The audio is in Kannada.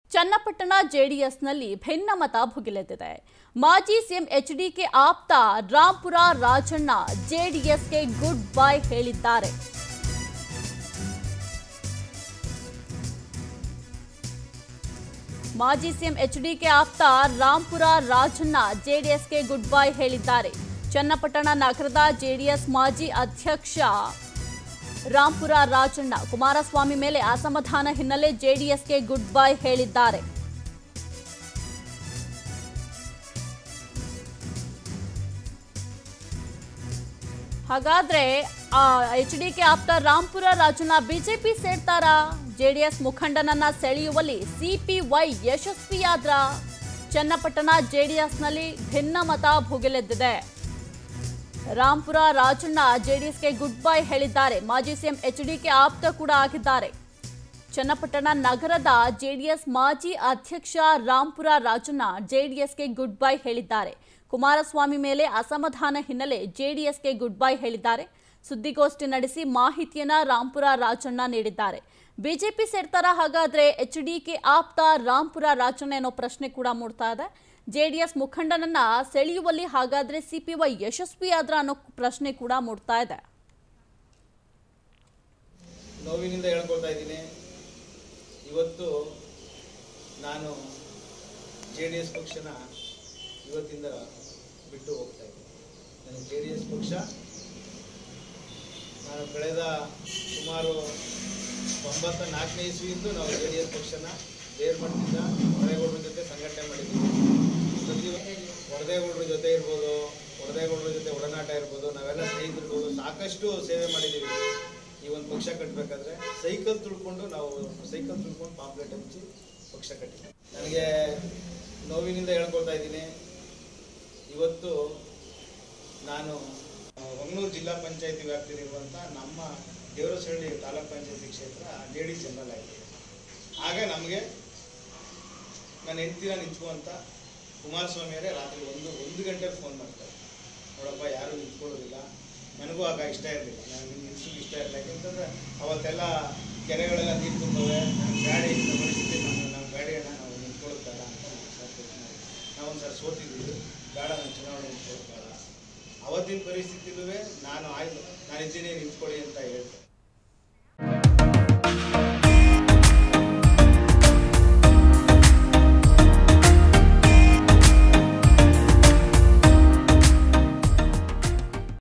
ಚನ್ನಪಟ್ಟಣ ಜೆಡಿಎಸ್ನಲ್ಲಿ ಭಿನ್ನಮತ ಭುಗಿಲೆದ್ದಿದೆ ಮಾಜಿ ಸಿಎಂ ಎಚ್ಡಿಕೆ ಆಪ್ತ ರಾಂಪುರ ರಾಜಣ್ಣ ಜೆಡಿಎಸ್ಗೆ ಗುಡ್ ಬೈ ಹೇಳಿದ್ದಾರೆ ಮಾಜಿ ಸಿಎಂ ಎಚ್ಡಿಕೆ ಆಪ್ತ ರಾಂಪುರ ರಾಜಣ್ಣ ಜೆಡಿಎಸ್ಗೆ ಗುಡ್ ಬೈ ಹೇಳಿದ್ದಾರೆ ಚನ್ನಪಟ್ಟಣ ನಗರದ ಜೆಡಿಎಸ್ ಮಾಜಿ ಅಧ್ಯಕ್ಷ ರಾಂಪುರ ರಾಜಣ್ಣ ಕುಮಾರಸ್ವಾಮಿ ಮೇಲೆ ಅಸಮಾಧಾನ ಹಿನ್ನೆಲೆ ಜೆಡಿಎಸ್ಗೆ ಗುಡ್ ಬೈ ಹೇಳಿದ್ದಾರೆ ಹಾಗಾದ್ರೆ ಎಚ್ ಡಿ ಕೆ ಆಪ್ತ ರಾಂಪುರ ರಾಜಣ್ಣ ಬಿಜೆಪಿ ಸೇರ್ತಾರಾ ಜೆಡಿಎಸ್ ಮುಖಂಡನನ್ನ ಸೆಳೆಯುವಲ್ಲಿ ಸಿಪಿವೈ ಯಶಸ್ವಿಯಾದ್ರ ಚನ್ನಪಟ್ಟಣ ಜೆಡಿಎಸ್ನಲ್ಲಿ ಭಿನ್ನಮತ ಭುಗಿಲೆದ್ದಿದೆ ರಾಂಪುರ ರಾಜಣ್ಣ ಜೆಡಿಎಸ್ಗೆ ಗುಡ್ ಬೈ ಹೇಳಿದ್ದಾರೆ ಮಾಜಿ ಸಿಎಂ ಎಚ್ಡಿಕೆ ಆಪ್ತ ಕೂಡ ಆಗಿದ್ದಾರೆ ಚನ್ನಪಟ್ಟಣ ನಗರದ ಜೆಡಿಎಸ್ ಮಾಜಿ ಅಧ್ಯಕ್ಷ ರಾಂಪುರ ರಾಜಣ್ಣ ಜೆಡಿಎಸ್ಗೆ ಗುಡ್ ಬೈ ಹೇಳಿದ್ದಾರೆ ಕುಮಾರಸ್ವಾಮಿ ಮೇಲೆ ಅಸಮಾಧಾನ ಹಿನ್ನೆಲೆ ಜೆಡಿಎಸ್ಗೆ ಗುಡ್ ಬೈ ಹೇಳಿದ್ದಾರೆ ಸುದ್ದಿಗೋಷ್ಠಿ ನಡೆಸಿ ಮಾಹಿತಿಯನ್ನ ರಾಂಪುರ ರಾಜಣ್ಣ ನೀಡಿದ್ದಾರೆ ಬಿಜೆಪಿ ಸೇರ್ತಾರ ಹಾಗಾದ್ರೆ ಎಚ್ಡಿಕೆ ಆಪ್ತ ರಾಂಪುರ ರಾಜಣ್ಣ ಅನ್ನೋ ಪ್ರಶ್ನೆ ಕೂಡ ಮೂಡ್ತಾ ಇದೆ ಜೆಡಿಎಸ್ ಮುಖಂಡನನ್ನ ಸೆಳೆಯುವಲ್ಲಿ ಹಾಗಾದ್ರೆ ಸಿಪಿವೈ ಯಶಸ್ವಿಯಾದ್ರ ಅನ್ನೋ ಪ್ರಶ್ನೆ ಕೂಡ ಮೂಡ್ತಾ ಇದೆ ನೋವಿನಿಂದ ಹೇಳ್ಕೊಳ್ತಾ ಇದ್ದೀನಿ ಇವತ್ತು ನಾನು ಜೆ ಡಿ ಎಸ್ ಪಕ್ಷನ ಇವತ್ತಿಂದ ಬಿಟ್ಟು ಹೋಗ್ತಾ ಇದ್ದೀನಿ ನನಗೆ ಜೆ ಡಿ ಎಸ್ ಪಕ್ಷ ನಾನು ಕಳೆದ ಸುಮಾರು ಒಂಬತ್ತ ನಾಲ್ಕನೇ ಇಸ್ವಿಯಿಂದ ನಾವು ಜೆ ಡಿ ಎಸ್ ಪಕ್ಷನ ಬೇರ್ ಮಟ್ಟದಿಂದ ಹೊಡೆಗೌಡರ ಜೊತೆ ಸಂಘಟನೆ ಮಾಡಿದ್ದೀವಿ ಪ್ರತಿ ಹೊಡೆದೇಗೌಡರ ಜೊತೆ ಇರ್ಬೋದು ಹೊಡೆದೇಗೌಡರ ಜೊತೆ ಒಡನಾಟ ಇರ್ಬೋದು ನಾವೆಲ್ಲ ಸ್ನೇಹಿತರಿರ್ಬೋದು ಸಾಕಷ್ಟು ಸೇವೆ ಮಾಡಿದ್ದೀವಿ ಈ ಒಂದು ಪಕ್ಷ ಕಟ್ಟಬೇಕಾದ್ರೆ ಸೈಕಲ್ ತುಳ್ಕೊಂಡು ನಾವು ಸೈಕಲ್ ತುಳ್ಕೊಂಡು ಪಾಂಪ್ಲೆಟ್ ಹಂಚಿ ಪಕ್ಷ ಕಟ್ಟಿದ್ವಿ ನನಗೆ ನೋವಿನಿಂದ ಹೇಳ್ಕೊಳ್ತಾ ಇದ್ದೀನಿ ಇವತ್ತು ನಾನು ಆ, ಹೊಂಗನೂರು ಜಿಲ್ಲಾ ಪಂಚಾಯತಿ ವ್ಯಾಪ್ತಿಯಲ್ಲಿರುವಂಥ ನಮ್ಮ ದೇವರಸಳ್ಳಿ ತಾಲೂಕ್ ಪಂಚಾಯತಿ ಕ್ಷೇತ್ರ ಲೇಡಿ ಜನರಲ್ ಆಗಿದೆ ಆಗ ನಮಗೆ ನನ್ನ ಹೆಂಡ್ತಿನ ನಿಂತ್ಕೊಂತ ಕುಮಾರಸ್ವಾಮಿಯವರೇ ರಾತ್ರಿ ಒಂದು ಒಂದು ಗಂಟೆಗೆ ಫೋನ್ ಮಾಡ್ತಾರೆ ನೋಡಪ್ಪ ಯಾರೂ ನಿಂತ್ಕೊಳ್ಳೋದಿಲ್ಲ ನನಗೂ ಆಗ ಇಷ್ಟ ಇರಲಿಲ್ಲ ನನಗೆ ನಿಲ್ಸೋಕೆ ಇಷ್ಟ ಇರಲಿಲ್ಲ ಯಾಕೆಂತಂದ್ರೆ ಅವತ್ತೆಲ್ಲ ಕೆರೆಗಳೆಲ್ಲ ನೀರು ತುಂಬವೆ ನನ್ನ ಗಾಡಿ ಇಂಥ ಪರಿಸ್ಥಿತಿ ನಮ್ಮ ನಮ್ಮ ಗಾಡಿಯನ್ನು ನಾವು ನಿಂತ್ಕೊಳ್ಳೋದು ಬೇಡ ಅಂತ ಸರ್ ನಾವೊಂದು ಸರ್ ಸೋತಿದ್ದೀವಿ ಬೇಡ ನಾನು ಚುನಾವಣೆ ನಿಂತ್ಕೊಳ್ಳೋದು ಬೇಡ ಅವತ್ತಿನ ಪರಿಸ್ಥಿತಿಲೂ ನಾನು ಆಯ್ತು ನಾನಿದ್ದೀನಿ ನಿಂತ್ಕೊಳ್ಳಿ ಅಂತ ಹೇಳ್ತೆ